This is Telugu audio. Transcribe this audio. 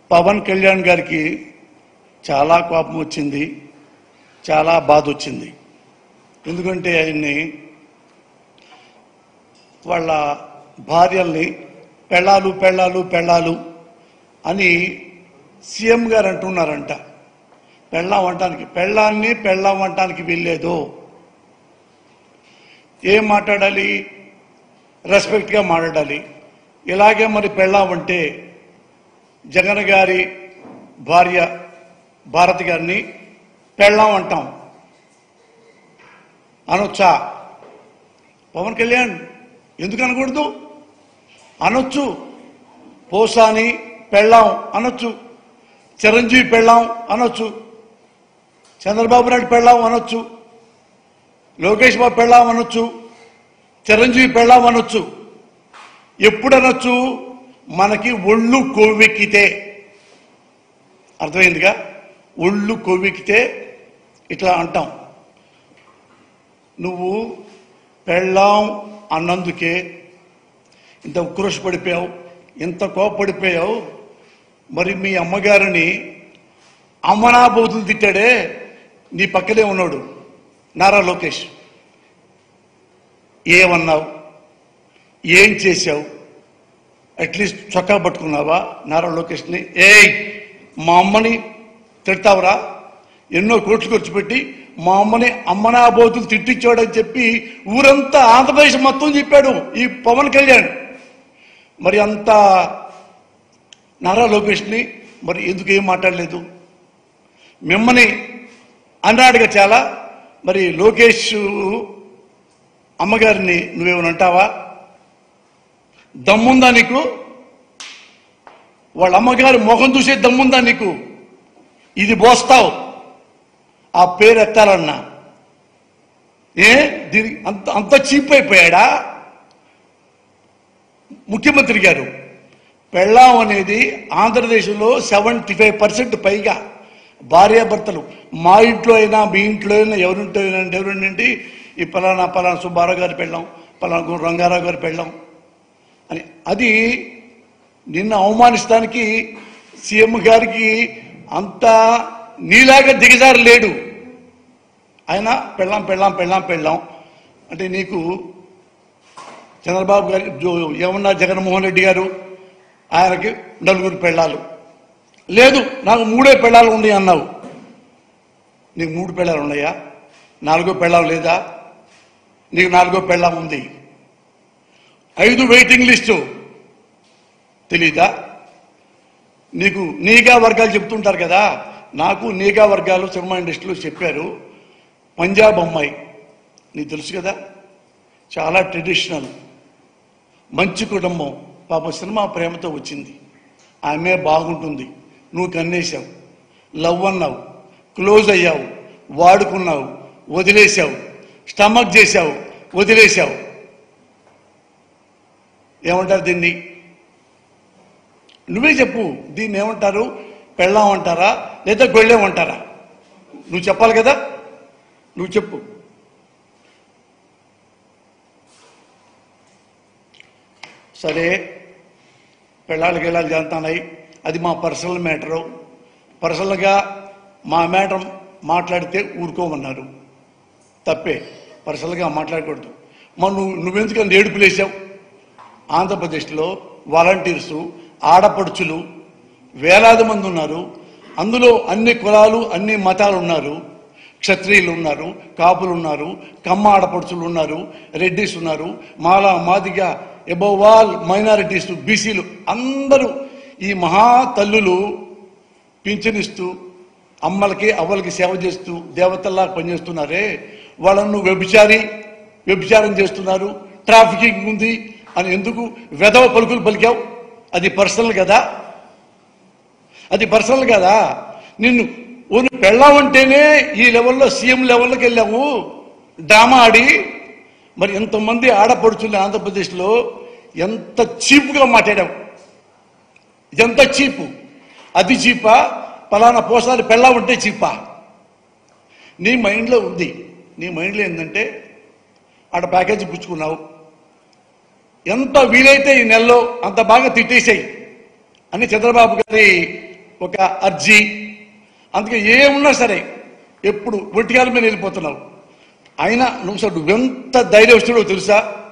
పవన్ కళ్యాణ్ గారికి చాలా కోపం వచ్చింది చాలా బాధ వచ్చింది ఎందుకంటే ఆయన్ని వాళ్ళ భార్యల్ని పెళ్ళాలు పెళ్ళాలు పెళ్ళాలు అని సీఎం గారు అంటున్నారంట పెళ్ళాం వంటానికి పెళ్ళాన్ని పెళ్ళాం వంటానికి వెళ్ళలేదు ఏం మాట్లాడాలి రెస్పెక్ట్గా మాట్లాడాలి ఇలాగే మరి పెళ్ళాం అంటే జగన్ గారి భార్య భారతి గారిని పెళ్ళాం అంటాం అనొచ్చా పవన్ కళ్యాణ్ ఎందుకు అనకూడదు అనొచ్చు పోసాని పెళ్ళాం అనొచ్చు చిరంజీవి పెళ్ళాం అనొచ్చు చంద్రబాబు నాయుడు పెళ్ళాం అనొచ్చు లోకేష్ బాబు పెళ్ళాం అనొచ్చు చిరంజీవి పెళ్ళాం అనొచ్చు ఎప్పుడు అనొచ్చు మనకి ఒళ్ళు కొవ్వెక్కితే అర్థమైందిగా ఒళ్ళు కొవ్వెక్కితే ఇట్లా అంటాం నువ్వు పెళ్ళాం అన్నందుకే ఇంత ఉక్రోష పడిపోయావు ఇంత కోపడిపోయావు మరి మీ అమ్మగారిని అమ్మనాబోతులు తిట్టాడే నీ పక్కనే ఉన్నాడు నారా లోకేష్ ఏమన్నావు ఏం చేశావు అట్లీస్ట్ చొక్కా పట్టుకున్నావా నారా లోకేష్ని ఏయ్ మా అమ్మని తిడతావురా ఎన్నో కోట్లు ఖర్చు పెట్టి మా అమ్మని అమ్మనాబోతులు తిట్టించాడని చెప్పి ఊరంతా ఆంధ్రప్రదేశ్ మొత్తం చెప్పాడు ఈ పవన్ కళ్యాణ్ మరి అంత నారా లోకేష్ని మరి ఎందుకు ఏం మాట్లాడలేదు మిమ్మల్ని అన్నాడుగా చాలా మరి లోకేష్ అమ్మగారిని నువ్వేమైనా అంటావా దమ్ముందా నీకు వాళ్ళ అమ్మగారి ముఖం చూసే దమ్ముందా నీకు ఇది పోస్తావు ఆ పేరు ఎత్తాలన్నా ఏ దీని అంత అంత చీప్ అయిపోయాడా ముఖ్యమంత్రి గారు పెళ్ళాం అనేది ఆంధ్రదేశంలో సెవెంటీ ఫైవ్ పర్సెంట్ పైగా భార్యాభర్తలు మా ఇంట్లో అయినా మీ ఇంట్లో అయినా ఎవరింట్లో అయినా ఎవరింటి ఈ పలానా పలానా సుబ్బారావు గారి పెళ్ళాం పలానా గు- రంగారావు గారి పెళ్ళాం అని అది నిన్న అవమానిస్తానికి సీఎం గారికి అంత నీలాగా దిగజారు లేడు ఆయన పెళ్ళాం పెళ్ళాం పెళ్ళాం పెళ్ళాం అంటే నీకు చంద్రబాబు గారి జో- ఏమన్నా జగన్మోహన్ రెడ్డి గారు ఆయనకి నలుగురు పెళ్ళాలు లేదు నాకు మూడే పెళ్ళాలు ఉన్నాయి అన్నావు నీకు మూడు పెళ్ళాలు ఉన్నాయా నాలుగో పెళ్ళాం లేదా నీకు నాలుగో పెళ్ళాం ఉంది ఐదు వెయిటింగ్ లిస్టు తెలీదా నీకు నీగా వర్గాలు చెప్తుంటారు కదా నాకు నీగా వర్గాలు సినిమా ఇండస్ట్రీలో చెప్పారు పంజాబ్ అమ్మాయి నీకు తెలుసు కదా చాలా ట్రెడిషనల్ మంచి కుటుంబం పాప సినిమా ప్రేమతో వచ్చింది ఆమె బాగుంటుంది నువ్వు కన్నేశావు లవ్ అన్నావు క్లోజ్ అయ్యావు వాడుకున్నావు వదిలేశావు స్టమక్ చేశావు వదిలేశావు ఏమంటారు దీన్ని నువ్వే చెప్పు దీన్ని ఏమంటారు పెళ్ళాం అంటారా లేదా గొళ్ళెం అంటారా నువ్వు చెప్పాలి కదా నువ్వు చెప్పు సరే పెళ్ళాళ్ళకి వెళ్ళాలి జరుగుతున్నాయి అది మా పర్సనల్ మ్యాటరు పర్సనల్గా మా మ్యాటర్ మాట్లాడితే ఊరుకోమన్నారు తప్పే పర్సనల్గా మాట్లాడకూడదు మరి నువ్వు నువ్వెందుకని ఏడుపులేసావు ఆంధ్రప్రదేశ్లో వాలంటీర్సు ఆడపడుచులు వేలాది మంది ఉన్నారు అందులో అన్ని కులాలు అన్ని మతాలు ఉన్నారు క్షత్రియులు ఉన్నారు కాపులు ఉన్నారు కమ్మ ఆడపడుచులు ఉన్నారు రెడ్డిస్ ఉన్నారు మాలా మాదిగ ఎబోవ్ ఆల్ మైనారిటీస్ బీసీలు అందరూ ఈ మహా తల్లులు పింఛనిస్తూ అమ్మలకి అవ్వలకి సేవ చేస్తూ దేవతల్లా పనిచేస్తున్నారే వాళ్ళను వ్యభిచారి వ్యభిచారం చేస్తున్నారు ట్రాఫికింగ్ ఉంది అని ఎందుకు వెధవ పలుకులు పలికావు అది పర్సనల్ కదా అది పర్సనల్ కదా నిన్ను ఓను పెళ్ళామంటేనే ఈ లెవెల్లో సీఎం లెవెల్లోకి వెళ్ళావు డ్రామా ఆడి మరి ఎంతమంది ఆడపడుచుల్ని ఆంధ్రప్రదేశ్లో ఎంత చీప్గా మాట్లాడావు ఎంత చీపు అది చీపా పలానా పోసారి పెళ్ళా ఉంటే చీపా నీ మైండ్లో ఉంది నీ మైండ్లో ఏంటంటే ఆడ ప్యాకేజీ పుచ్చుకున్నావు ఎంత వీలైతే ఈ నెలలో అంత బాగా తిట్టేసాయి అని చంద్రబాబు గారి ఒక అర్జీ అందుకే ఏమున్నా సరే ఎప్పుడు ఒట్టిగాల మీద వెళ్ళిపోతున్నావు అయినా నువ్వు సార్ నువ్వెంత ధైర్యస్తుడో తెలుసా